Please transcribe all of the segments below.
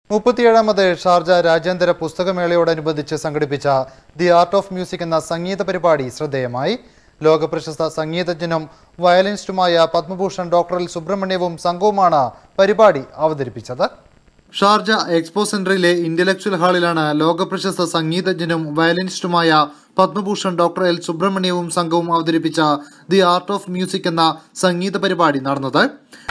മുപ്പത്തിയേഴാമത് Sharjah രാജ്യാന്തര പുസ്തകമേളയോടനുബന്ധിച്ച് സംഘടിപ്പിച്ച the art of music എന്ന സംഗീത പരിപാടി ശ്രദ്ധേയമായി ലോകപ്രശസ്ത സംഗീതജ്ഞനും വയലിനിസ്റ്റുമായ പത്മഭൂഷൺ ഡോക്ടർ എൽ സുബ്രഹ്മണ്യവും സംഘവുമാണ് പരിപാടി അവതരിപ്പിച്ചത് ഷാർജ എക്സ്പോ സെന്ററിലെ ഇന്റലക്ച്വൽ ഹാളിലാണ് ലോകപ്രശസ്ത സംഗീതജ്ഞനും വയലിനിസ്റ്റുമായ പത്മഭൂഷൺ ഡോക്ടർ എൽ സുബ്രഹ്മണ്യവും സംഘവും അവതരിപ്പിച്ച ദി ആർട്ട് ഓഫ് മ്യൂസിക് എന്ന സംഗീത പരിപാടി നടന്നത്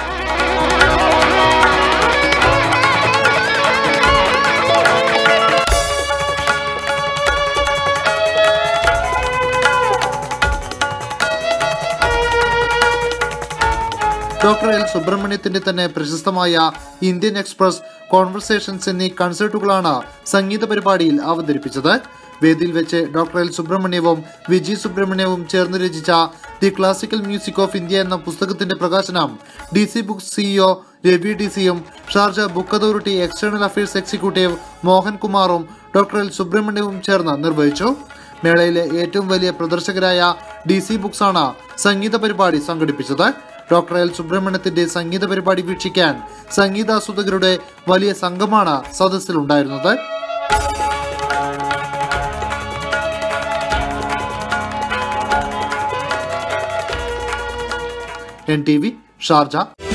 ഡോക്ടർ എൽ സുബ്രഹ്മണ്യത്തിന്റെ തന്നെ പ്രശസ്തമായ ഇന്ത്യൻ എക്സ്പ്രസ് കോൺവെർസേഷൻസ് എന്നീ കൺസേർട്ടുകളാണ് സംഗീത പരിപാടിയിൽ അവതരിപ്പിച്ചത് വേദിയിൽ വെച്ച് ഡോക്ടർ എൽ സുബ്രഹ്മണ്യവും വിജി സുബ്രഹ്മണ്യവും ചേർന്ന് രചിച്ച the classical music of India എന്ന പുസ്തകത്തിന്റെ പ്രകാശനം D C books CEO Ravi D സിയും Sharjah book authority external affairs executive മോഹൻകുമാറും ഡോക്ടർ എൽ സുബ്രഹ്മണ്യവും ചേർന്ന് നിർവഹിച്ചു മേളയിലെ ഏറ്റവും വലിയ പ്രദർശകരായ ഡി സി ബുക്സ് ആണ് സംഗീത പരിപാടി സംഘടിപ്പിച്ചത് ഡോക്ടർ എൽ സുബ്രഹ്മണ്യത്തിന്റെ സംഗീത പരിപാടി വീക്ഷിക്കാൻ സംഗീതാസ്വാദകരുടെ വലിയ സംഘമാണ് സദസ്സിലുണ്ടായിരുന്നത് എൻ ടി വി ഷാർജ